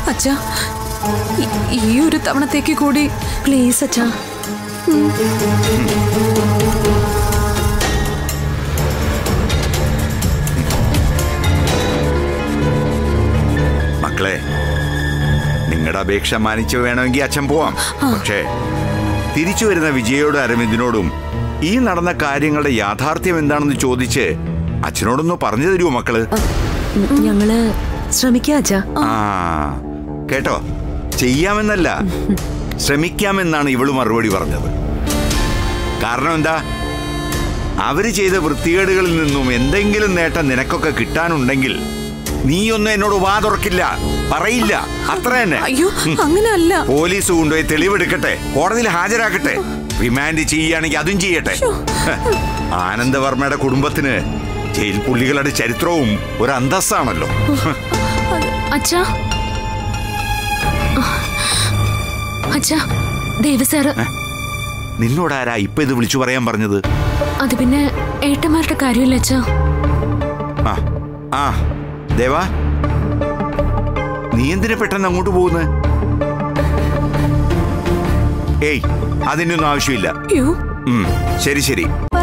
അച്ഛാ ഈ- ഈ ഒരു തവണത്തേക്ക് കൂടി പ്ലീസ് അച്ഛാ മക്കളെ നിങ്ങളുടെ അപേക്ഷ മാനിച്ചു വേണമെങ്കിൽ അച്ഛൻ പോവാം പക്ഷേ തിരിച്ചു വരുന്ന വിജയോടും അരവിന്ദിനോടും ഈ നടന്ന കാര്യങ്ങളുടെ യാഥാർത്ഥ്യം എന്താണെന്ന് ചോദിച്ച് അച്ഛനോടൊന്ന് പറഞ്ഞു തരുമോ മക്കള് ഞങ്ങള് ശ്രമിക്കാം അച്ഛാ ആ കേട്ടോ ചെയ്യാമെന്നല്ല ശ്രമിക്കാമെന്നാണ് ഇവള് മറുപടി പറഞ്ഞത് കാരണം എന്താ അവര് ചെയ്ത വൃത്തികേടുകളിൽ നിന്നും എന്തെങ്കിലും നേട്ടം നിനക്കൊക്കെ കിട്ടാനുണ്ടെങ്കിൽ നീയൊന്നും എന്നോട് വാ തുറക്കില്ല പറയില്ല അത്ര തന്നെ അയ്യോ അങ്ങനെയല്ല പോലീസ് കൊണ്ടുപോയി തെളിവെടുക്കട്ടെ കോടതിയിൽ ഹാജരാക്കട്ടെ റിമാൻഡ് ചെയ്യുകയാണെങ്കിൽ അതും ചെയ്യട്ടെ ആനന്ദവർമ്മയുടെ കുടുംബത്തിന് ജയിൽ പുള്ളികളുടെ ചരിത്രവും ഒരു അന്തസ്സാണല്ലോ അച്ഛാ അച്ഛാ ദേവി സാറ് നിന്നോടാരാ ഇപ്പൊ ഇത് വിളിച്ചു പറയാൻ പറഞ്ഞത് അത് പിന്നെ ഏട്ടന്മാരുടെ കാര്യമില്ല അച്ഛാ ആ ആ ദേവാ നീ എന്തിനാ പെട്ടെന്ന് അങ്ങോട്ട് പോകുന്നത് ഏയ് അതിനൊന്നും ആവശ്യമില്ല അയ്യോ ഉം, ശരി ശരി